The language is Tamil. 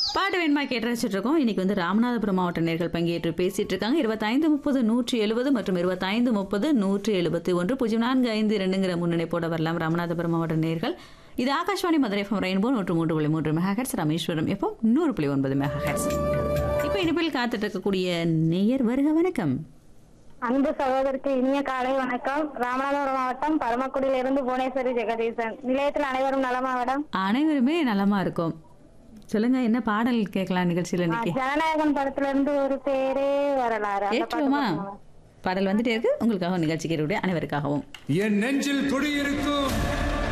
பாட்டு வேணுமா கேட்டு வச்சுட்டு இருக்கோம் இன்னைக்கு வந்து ராமநாதபுரம் மாவட்ட நேர்கள் பங்கேற்று பேசிட்டு இருக்காங்க இருபத்தைந்து முப்பது நூற்றி எழுபது மற்றும் இருபத்தைந்து முப்பது நூற்றி எழுபத்தி ஒன்று பூஜ்ஜியம் நான்கு ஐந்து இரண்டுங்கிற முன்னிணைப்போட வரலாம் ராமநாதபுரம் மாவட்ட நேர்கள் இது ஆகாஷ்வாணி மதுரை எஃப்எம் ரெயின்போ நூற்று மூன்று புள்ளி மூன்று மெகாஹெட்ஸ் ராமேஸ்வரம் எப்போ நூறு புள்ளி ஒன்பது மெகாஹெட்ஸ் இப்போ இனிப்பில் காத்துட்டு இருக்கக்கூடிய நேயர் வருக வணக்கம் அன்பு சகோதரருக்கு இனிய காலை வணக்கம் ராமநாதபுரம் மாவட்டம் பரமக்குடியிலிருந்து புவனேஸ்வரி ஜெகதீசன் நிலையத்தில் அனைவரும் நலமா மேடம் அனைவருமே நலமா இருக்கும் சொல்லுங்க என்ன பாடல் கேட்கலாம் நிகழ்ச்சியில் இன்னைக்கு ஜனநாயகன் படத்துல இருந்து ஒரு பேரே வரலாறு அந்த பாட்டு ஏற்றுவோமா போடுங்க. பாடல் வந்துட்டே இருக்கு உங்களுக்காகவும் நிகழ்ச்சி கேட்கக்கூடிய அனைவருக்காகவும் என் நெஞ்சில் குடியிருக்கும்